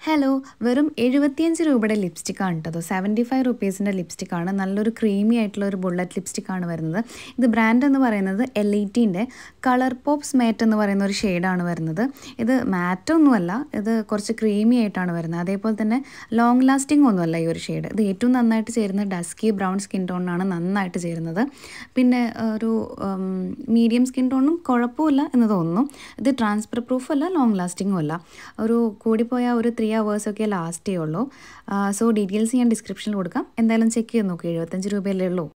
hello വെറും എഴുപത്തിയഞ്ച് രൂപയുടെ ലിപ്സ്റ്റിക്കാണ് കേട്ടോ സെവൻറ്റി ഫൈവ് റുപ്പീസിൻ്റെ ലിപ്സ്റ്റിക്കാണ് നല്ലൊരു ക്രീമി ആയിട്ടുള്ള ഒരു ബുള്ളറ്റ് ലിപ്സ്റ്റിക്കാണ് വരുന്നത് ഇത് ബ്രാൻഡ് എന്ന് പറയുന്നത് എൽ ഇ ടിൻ്റെ കളർ പോപ്സ് മാറ്റ് എന്ന് പറയുന്ന ഒരു ഷെയ്ഡാണ് വരുന്നത് ഇത് മാറ്റൊന്നുമല്ല ഇത് കുറച്ച് ക്രീമി ആയിട്ടാണ് വരുന്നത് അതേപോലെ തന്നെ ലോങ് ലാസ്റ്റിംഗ് ഒന്നുമല്ല ഈ ഒരു ഷെയ്ഡ് ഇത് ഏറ്റവും നന്നായിട്ട് ചേരുന്ന ഡസ്കി ബ്രൗൺ സ്കിൻ ടോണിനാണ് നന്നായിട്ട് ചേരുന്നത് പിന്നെ ഒരു മീഡിയം സ്കിൻ ടോണും കുഴപ്പമില്ല എന്ന് തോന്നുന്നു ഇത് ട്രാൻസ്ഫർ പ്രൂഫ് അല്ല ലോങ് ലാസ്റ്റിങ്ങും അല്ല ഒരു കൂടിപ്പോയ ഒരു ത്രീ ഒക്കെ ലാസ്റ്റ് ചെയ്യുള്ളൂ സോ ഡീറ്റെയിൽസ് ഞാൻ ഡിസ്ക്രിപ്ഷനിൽ കൊടുക്കാം എന്തായാലും ചെക്ക് ചെയ്ത് നോക്കി എഴുപത്തഞ്ച് രൂപയല്ലേ ഉള്ളൂ